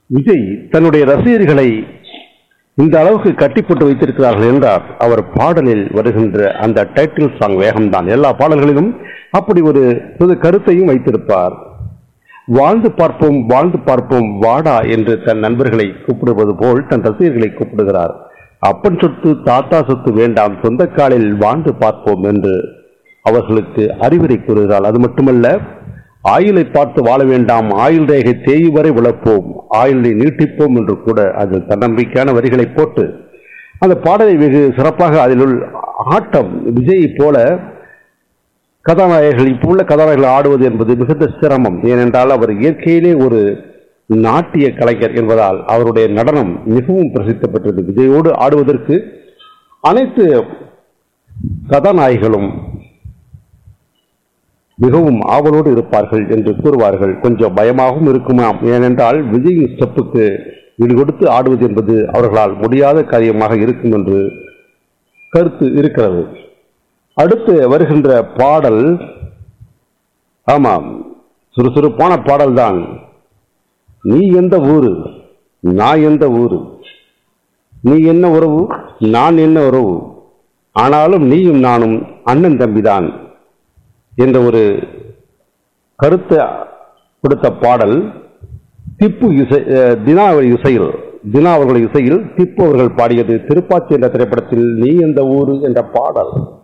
விஜய் தன்னுடைய ரசிகர்களை இந்த அளவுக்கு கட்டிப்போட்டு வைத்திருக்கிறார்கள் என்றால் அவர் பாடலில் வருகின்ற அந்த டைட்டில் சாங் வேகம்தான் எல்லா பாடல்களிலும் அப்படி ஒரு புது கருத்தையும் வைத்திருப்பார் வாழ்ந்து பார்ப்போம் வாழ்ந்து பார்ப்போம் வாடா என்று தன் நண்பர்களை கூப்பிடுவது போல் தன் ரசிகர்களை கூப்பிடுகிறார் அப்பன் சொத்து தாத்தா சொத்து வேண்டாம் சொந்த காலில் வாழ்ந்து பார்ப்போம் என்று அவர்களுக்கு அறிவுரை கூறுகிறாள் அது மட்டுமல்ல ஆயுளை பார்த்து வாழ வேண்டாம் ஆயுள் ரேகை தேய் வரை விளப்போம் ஆயுளை நீட்டிப்போம் என்று கூட அதில் தன்னம்பிக்கையான வரிகளை போட்டு அந்த பாடலை வெகு சிறப்பாக அதில் உள்ள ஆட்டம் விஜயை போல கதாநாயகர்கள் இப்போ உள்ள கதாநாயகர்கள் ஆடுவது என்பது மிகுந்த சிரமம் ஏனென்றால் அவர் இயற்கையிலே ஒரு நாட்டிய கலைஞர் என்பதால் அவருடைய நடனம் மிகவும் பிரசித்தி பெற்றது விஜயோடு ஆடுவதற்கு அனைத்து கதாநாயகிகளும் மிகவும் ஆவலோடு இருப்பார்கள் என்று கூறுவார்கள் கொஞ்சம் பயமாகவும் இருக்குமாம் ஏனென்றால் விஜயின் ஸ்டெப்புக்கு ஈடு கொடுத்து ஆடுவது என்பது அவர்களால் முடியாத காரியமாக இருக்கும் என்று கருத்து இருக்கிறது அடுத்து வருகின்ற பாடல் ஆமாம் சுறுசுறுப்பான பாடல்தான் நீ எந்த ஊரு நான் எந்த ஊரு நீ என்ன உறவு நான் என்ன உறவு ஆனாலும் நீயும் நானும் அண்ணன் தம்பிதான் என்ற ஒரு கருத்தை கொடுத்த பாடல் திப்பு இசை அஹ், தினா அவர் இசையில் தினா அவர்கள் இசையில் திப்பு அவர்கள் பாடியது திருப்பாச்சி என்ற திரைப்படத்தில் நீ எந்த ஊரு என்ற பாடல்